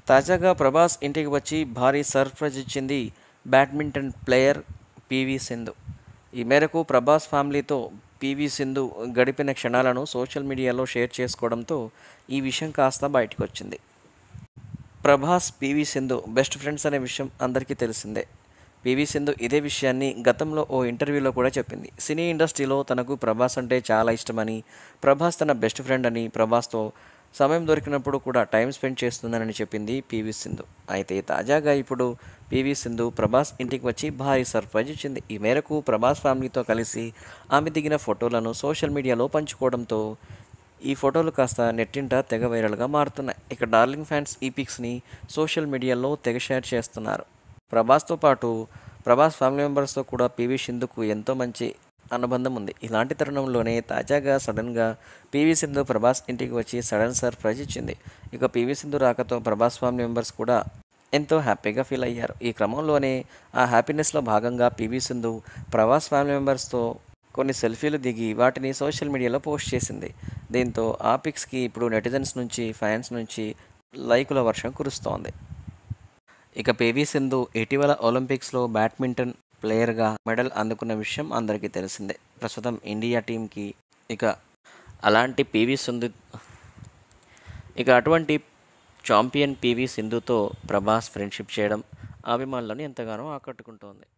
తాజాగా ప్రభాస్ ఇంటికి వచ్చి భారీ సర్ప్రైజ్ ఇచ్చింది బ్యాడ్మింటన్ ప్లేయర్ పివి సింధు ఈ మేరకు ప్రభాస్ ఫ్యామిలీతో పివి సింధు గడిపిన క్షణాలను సోషల్ మీడియాలో షేర్ చేసుకోవడంతో ఈ విషయం కాస్త బయటకు వచ్చింది ప్రభాస్ పివి సింధు బెస్ట్ ఫ్రెండ్స్ అనే విషయం అందరికీ తెలిసిందే పివి సింధు ఇదే విషయాన్ని గతంలో ఓ ఇంటర్వ్యూలో కూడా చెప్పింది సినీ ఇండస్ట్రీలో తనకు ప్రభాస్ అంటే చాలా ఇష్టమని ప్రభాస్ తన బెస్ట్ ఫ్రెండ్ అని ప్రభాస్తో సమయం దొరికినప్పుడు కూడా టైం స్పెండ్ చేస్తుందని చెప్పింది పివి సింధు అయితే తాజాగా ఇప్పుడు పివి సింధు ప్రభాస్ ఇంటికి వచ్చి భారీ సర్ప్రైజ్ ఇచ్చింది ఈ మేరకు ప్రభాస్ ఫ్యామిలీతో కలిసి ఆమె దిగిన ఫోటోలను సోషల్ మీడియాలో పంచుకోవడంతో ఈ ఫోటోలు కాస్త నెట్టింట తెగ వైరల్గా మారుతున్నాయి ఇక డార్లింగ్ ఫ్యాన్స్ ఈ పిక్స్ని సోషల్ మీడియాలో తెగ షేర్ చేస్తున్నారు ప్రభాస్తో పాటు ప్రభాస్ ఫ్యామిలీ మెంబర్స్తో కూడా పివి సింధుకు ఎంతో మంచి అనుబంధం ఉంది ఇలాంటి తరుణంలోనే తాజాగా సడన్గా పివి సింధు ప్రభాస్ ఇంటికి వచ్చి సడన్ సర్ప్రైజ్ ఇచ్చింది ఇక పివి సింధు రాకతో ప్రభాస్ ఫ్యామిలీ మెంబర్స్ కూడా ఎంతో హ్యాపీగా ఫీల్ అయ్యారు ఈ క్రమంలోనే ఆ హ్యాపీనెస్లో భాగంగా పివి సింధు ప్రభాస్ ఫ్యామిలీ మెంబర్స్తో కొన్ని సెల్ఫీలు దిగి వాటిని సోషల్ మీడియాలో పోస్ట్ చేసింది దీంతో ఆ పిక్స్కి ఇప్పుడు నెటిజన్స్ నుంచి ఫ్యాన్స్ నుంచి లైకుల వర్షం కురుస్తోంది ఇక పివి సింధు ఇటీవల ఒలింపిక్స్లో బ్యాడ్మింటన్ ప్లేయర్గా మెడల్ అందుకున్న విషయం అందరికీ తెలిసిందే ప్రస్తుతం ఇండియా టీంకి ఇక అలాంటి పివి సింధు ఇక అటువంటి చాంపియన్ పివి సింధుతో ప్రభాస్ ఫ్రెండ్షిప్ చేయడం అభిమానులను ఎంతగానో ఆకట్టుకుంటోంది